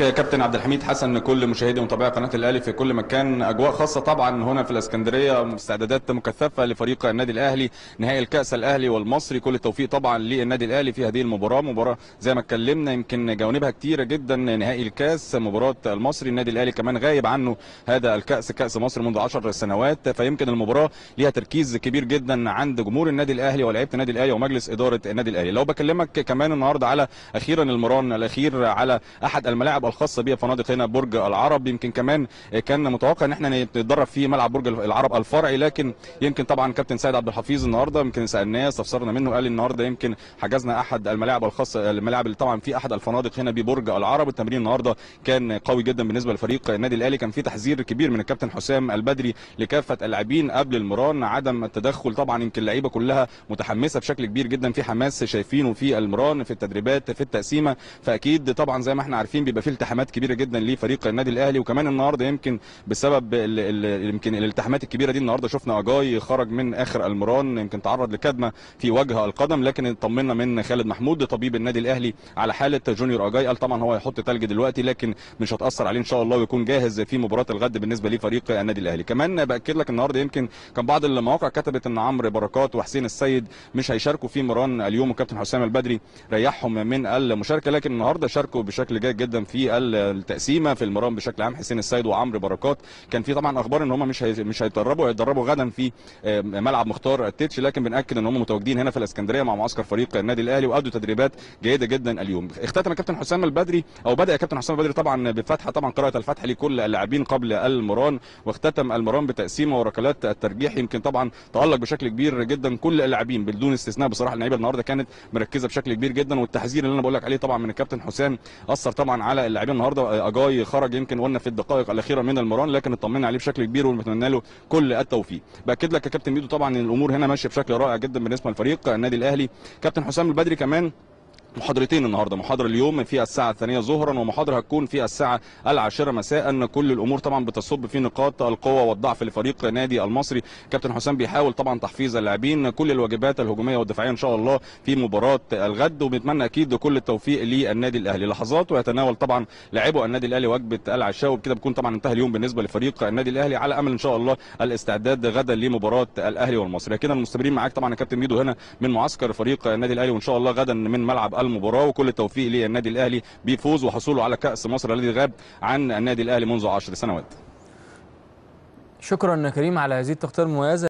كابتن عبد الحميد حسن كل مشاهدي ومتابعي قناه الاهلي في كل مكان اجواء خاصه طبعا هنا في الاسكندريه استعدادات مكثفه لفريق النادي الاهلي نهائي الكاس الاهلي والمصري كل التوفيق طبعا للنادي الاهلي في هذه المباراه مباراه زي ما اتكلمنا يمكن جوانبها كتيره جدا نهائي الكاس مباراه المصري النادي الاهلي كمان غايب عنه هذا الكاس كاس مصر منذ 10 سنوات فيمكن المباراه ليها تركيز كبير جدا عند جمهور النادي الاهلي ولاعيبه النادي الاهلي ومجلس اداره النادي الاهلي لو بكلمك كمان النهارده على اخيرا المران الاخير على احد الملاعب الخاصه بها فنادق هنا برج العرب يمكن كمان كان متوقع ان احنا نتدرب في ملعب برج العرب الفرعي لكن يمكن طبعا كابتن سيد عبد الحفيظ النهارده يمكن سالناه استفسرنا منه قال النهارده يمكن حجزنا احد الملاعب الخاصه الملاعب اللي طبعا في احد الفنادق هنا ببرج العرب التمرين النهارده كان قوي جدا بالنسبه لفريق النادي الاهلي كان في تحذير كبير من الكابتن حسام البدري لكافه اللاعبين قبل المران عدم التدخل طبعا يمكن اللعيبه كلها متحمسه بشكل كبير جدا في حماس شايفينه في المران في التدريبات في التقسيمه فاكيد طبعا زي ما احنا عارفين بيبقى في التحامات كبيره جدا لفريق النادي الاهلي وكمان النهارده يمكن بسبب ال ال يمكن الالتحامات الكبيره دي النهارده شفنا اجاي خرج من اخر المران يمكن تعرض لكدمه في وجه القدم لكن اطمنا من خالد محمود طبيب النادي الاهلي على حاله جونيور اجاي قال طبعا هو هيحط ثلج دلوقتي لكن مش هتاثر عليه ان شاء الله ويكون جاهز في مباراه الغد بالنسبه لفريق النادي الاهلي كمان باكد لك النهارده يمكن كان بعض المواقع كتبت ان عمرو بركات وحسين السيد مش هيشاركوا في مران اليوم والكابتن حسام البدري ريحهم من المشاركه لكن النهارده شاركوا بشكل جيد جدا في التقسيمه في المران بشكل عام حسين السيد وعمرو بركات كان في طبعا اخبار ان هم مش هي... مش هيتدربوا هيتدربوا غدا في ملعب مختار التتش لكن بناكد ان هم متواجدين هنا في الاسكندريه مع معسكر فريق النادي الاهلي وادوا تدريبات جيده جدا اليوم اختتم الكابتن حسام البدري او بدا الكابتن حسام البدري طبعا بفتحه طبعا قراءه الفتح لكل اللاعبين قبل المران واختتم المران بتقسيمه وركلات الترجيح يمكن طبعا تالق بشكل كبير جدا كل اللاعبين بدون استثناء بصراحه اللعيبه النهارده كانت مركزه بشكل كبير جدا والتحذير اللي انا بقول لك عليه طبعا من الكابتن حسام اثر طبعا على اللاعبين النهارده اجاي خرج يمكن قلنا في الدقائق الاخيره من المران لكن اطمنا عليه بشكل كبير ونتمنى له كل التوفيق باكد لك يا كابتن ميدو طبعا ان الامور هنا ماشيه بشكل رائع جدا بالنسبه للفريق النادي الاهلي كابتن حسام البدري كمان محاضرتين النهارده محاضره اليوم في الساعه الثانيه ظهرا ومحاضره هتكون في الساعه العاشره مساء كل الامور طبعا بتصب في نقاط القوه والضعف لفريق نادي المصري كابتن حسام بيحاول طبعا تحفيز اللاعبين كل الواجبات الهجوميه والدفاعيه ان شاء الله في مباراه الغد وبنتمنى اكيد كل التوفيق للنادي الاهلي لحظات ويتناول طبعا لاعبو النادي الاهلي وجبه العشاء وبكده بيكون طبعا انتهى اليوم بالنسبه لفريق النادي الاهلي على امل ان شاء الله الاستعداد غدا لمباراه الاهلي والمصري كده المستمرين معاك طبعا يا كابتن ميدو هنا من معسكر فريق النادي الاهلي وان شاء الله غدا من ملعب المباراه وكل التوفيق للنادي الاهلي بفوز وحصوله على كاس مصر الذي غاب عن النادي الاهلي منذ 10 سنوات شكرا كريم على هذه التغطيه المميزه